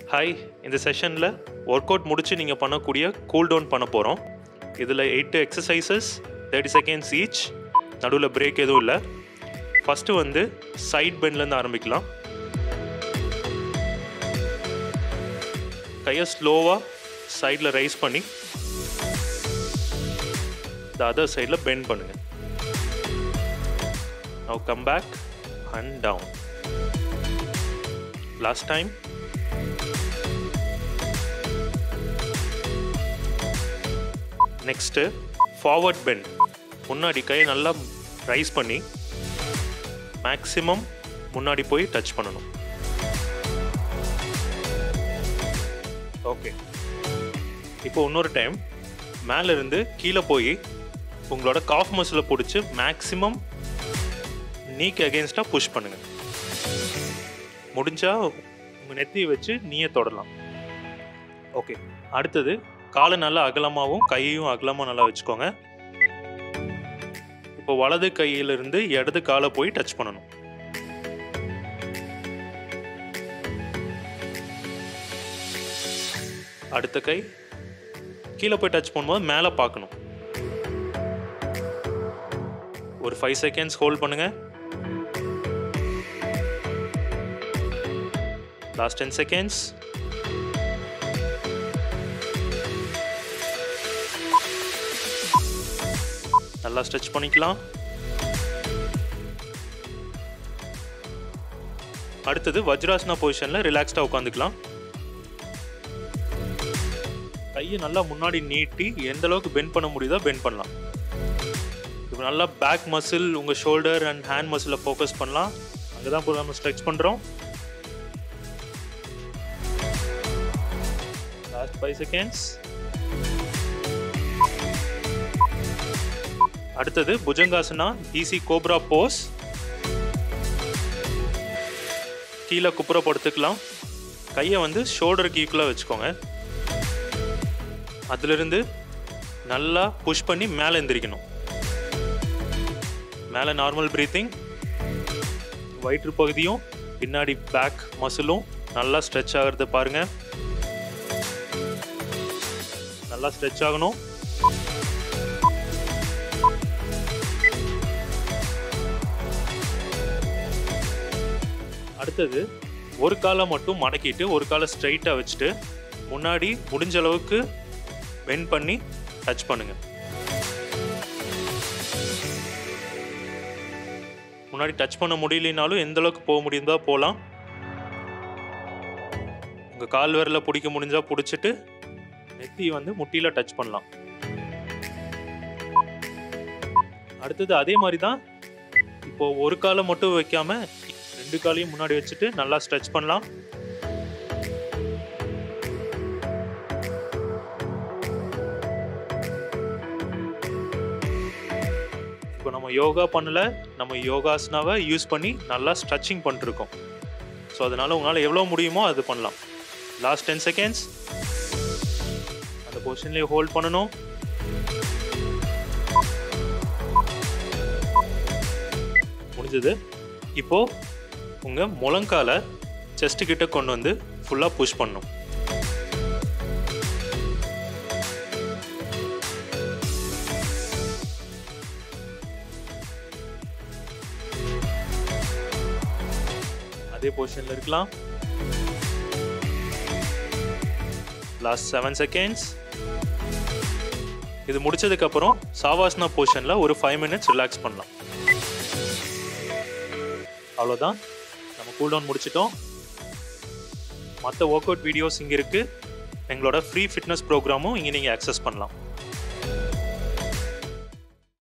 hi இந்த செஷனில் work out முடிச்சு நீங்கள் பண்ணக்கூடிய கூல் டவுன் பண்ண போகிறோம் இதில் eight exercises thirty seconds each நடுவில் பிரேக் எதுவும் இல்லை ஃபஸ்ட்டு வந்து சைட் பெண்ட்லேருந்து ஆரம்பிக்கலாம் கையை ஸ்லோவாக சைடில் ரைஸ் பண்ணி த அதர் சைடில் பெண்ட் பண்ணுங்கள் now come back and down last time next forward bend முன்னாடி கையை நல்லா ரைஸ் பண்ணி மேக்ஸிமம் முன்னாடி போய் டச் பண்ணணும் ஓகே இப்போ இன்னொரு டைம் மேலே இருந்து கீழே போய் உங்களோட காஃப் மசிலை பிடிச்சி மேக்ஸிமம் நீக்கு அகேன்ஸ்டாக புஷ் பண்ணுங்கள் முடிஞ்சால் உங்கள் நெத்தியை வச்சு நீயே தொடலாம் ஓகே அடுத்தது காலை நல்லா அகலமாகவும் கையையும் அகலமாக நல்லா வச்சுக்கோங்க இப்போ வலது கையிலிருந்து இடது காலை போய் டச் பண்ணணும் அடுத்த கை கீழே போய் டச் பண்ணும்போது மேலே பார்க்கணும் ஒரு ஃபைவ் செகண்ட்ஸ் ஹோல்ட் பண்ணுங்க லாஸ்ட் டென் செகண்ட்ஸ் நல்லா ஸ்ட்ரெச் பண்ணிக்கலாம் அடுத்தது வஜ்ராசனா பொசிஷனில் ரிலாக்ஸ்டாக உட்காந்துக்கலாம் கையை நல்லா முன்னாடி நீட்டி எந்த அளவுக்கு பெண்ட் பண்ண முடியுதோ பெண்ட் பண்ணலாம் இப்போ நல்லா பேக் மசில் உங்கள் ஷோல்டர் அண்ட் ஹேண்ட் மசிலில் ஃபோக்கஸ் பண்ணலாம் அங்கே தான் இப்போ நம்ம ஸ்ட்ரெச் பண்ணுறோம் லாஸ்ட் ஃபைவ் செகண்ட்ஸ் அடுத்தது புஜங்காசனா ஈஸி கோப்ரா போஸ் கீழே குப்புற படுத்துக்கலாம் கையை வந்து ஷோல்டருக்கு ஈக்குவலாக வச்சுக்கோங்க அதிலிருந்து நல்லா புஷ் பண்ணி மேலே எந்திரிக்கணும் மேலே நார்மல் ப்ரீத்திங் வயிற்று பகுதியும் பின்னாடி பேக் மசிலும் நல்லா ஸ்ட்ரெச் ஆகிறது பாருங்க நல்லா ஸ்ட்ரெச் ஆகணும் அடுத்தது ஒரு காலை மட்டும் மடக்கிட்டு ஒரு காலை ஸ்ட்ரைட்டாக வச்சுட்டு முன்னாடி முடிஞ்ச அளவுக்கு பெண்ட் பண்ணி டச் பண்ணுங்க முன்னாடி டச் பண்ண முடியலனாலும் எந்த அளவுக்கு போக முடியுதோ போகலாம் உங்கள் கால் விரல பிடிக்க முடிஞ்சா பிடிச்சிட்டு நெத்தி வந்து முட்டியில் டச் பண்ணலாம் அடுத்தது அதே மாதிரி தான் இப்போ ஒரு காலை மட்டும் வைக்காம ரெண்டு காலையும் முன்னாடி வச்சுட்டு நல்லா ஸ்ட்ரெச் பண்ணலாம் இப்போ நம்ம யோகா பண்ணல நம்ம யோகாசனாவை யூஸ் பண்ணி நல்லா ஸ்ட்ரெச்சிங் பண்ணிருக்கோம் ஸோ அதனால உங்களால் எவ்வளோ முடியுமோ அது பண்ணலாம் லாஸ்ட் டென் செகண்ட்ஸ் அந்த பொசிஷன்லேயே ஹோல்ட் பண்ணணும் முடிஞ்சது இப்போ உங்கள் முழங்கால செஸ்ட் கிட்ட கொண்டு வந்து ஃபுல்லாக புஷ் பண்ணும் அதே பொசிஷனில் இருக்கலாம் லாஸ்ட் செவன் செகண்ட்ஸ் இது முடிச்சதுக்கப்புறம் சாவாசனா பொசிஷனில் ஒரு ஃபைவ் மினிட்ஸ் ரிலாக்ஸ் பண்ணலாம் அவ்வளோதான் நம்ம கூல் டவுன் முடிச்சிட்டோம் மற்ற ஒர்க் அவுட் வீடியோஸ் இங்கே இருக்குது எங்களோட ஃப்ரீ ஃபிட்னஸ் ப்ரோக்ராமும் இங்கே நீங்கள் அக்சஸ் பண்ணலாம்